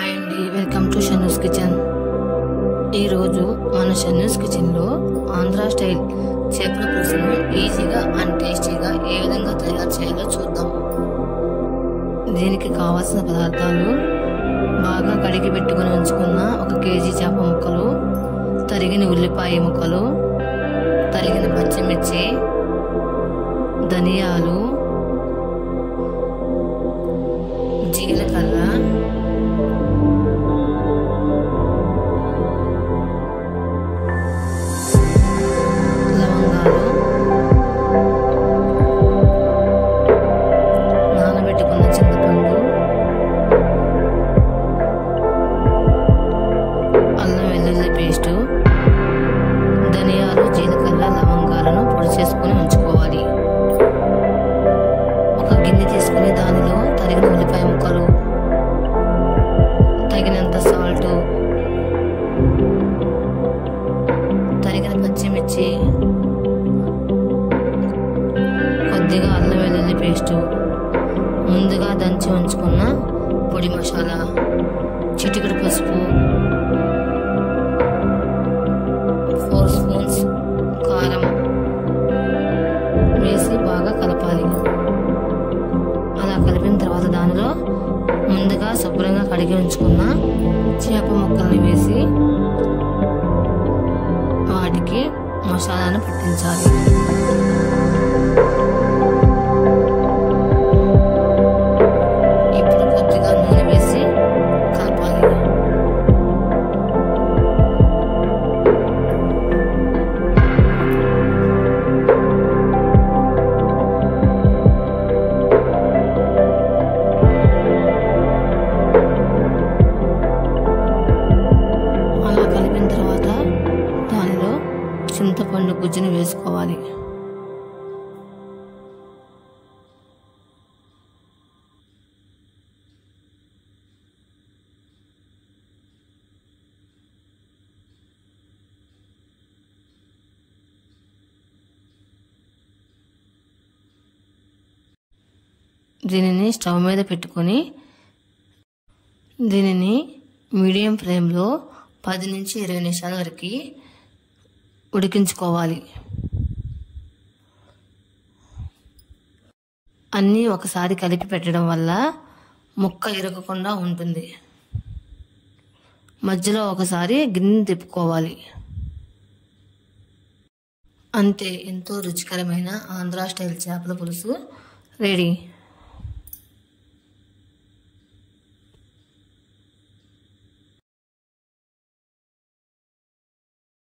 hi అండి welcome to షన్నూస్ kitchen ఈరోజు మన షన్నూస్ కిచెన్లో ఆంధ్ర స్టైల్ చేపల పులుసును ఈజీగా అండ్ టేస్టీగా ఏ విధంగా తయారు చేయాలో చూద్దాం దీనికి కావాల్సిన పదార్థాలు బాగా కడిగి పెట్టుకుని ఉంచుకున్న ఒక కేజీ చేప ముక్కలు తరిగిన ఉల్లిపాయ ముక్కలు తరిగిన పచ్చిమిర్చి ధనియాలు జీలకర్ర లవంగాలు నానబెట్టుకున్న చింతపండు అల్లం వెల్లుల్లి పేస్టు ధనియాలు జీలకర్ర లవంగాలను పొడి చేసుకొని ఉంచుకోవాలి ఒక గిన్నె తీసుకుని దానిలో తరిగిన ఉల్లిపాయ ముక్కలు తగినంత సాల్ట్ తరిగిన పచ్చిమిర్చి కొద్దిగా అల్లం వెల్లుల్లి పేస్టు ముందుగా దంచి ఉంచుకున్న పొడి మసాలా చిటికెడు పసుపు ఫోర్ స్పూన్స్ కారం వేసి బాగా కలపాలి అలా కలిపిన తర్వాత దానిలో ముందుగా శుభ్రంగా కడిగి ఉంచుకున్న చేప ముక్కల్ని వేసి వాటికి మసాలాను పట్టించాలి ఇప్పుడు కొద్దిగా నూనె వేసి కలపాలి అలా కలిపిన తర్వాత దానిలో చింతపండు గుజ్జుని వేసుకోవాలి దీనిని స్టవ్ మీద పెట్టుకొని దీనిని మీడియం ఫ్లేమ్లో పది నుంచి ఇరవై నిమిషాల వరకు ఉడికించుకోవాలి అన్నీ ఒకసారి కలిపి పెట్టడం వల్ల ముక్క ఇరగకుండా ఉంటుంది మధ్యలో ఒకసారి గిన్నె తిప్పుకోవాలి అంతే ఎంతో రుచికరమైన ఆంధ్రా స్టైల్ చేపల పులుసు రెడీ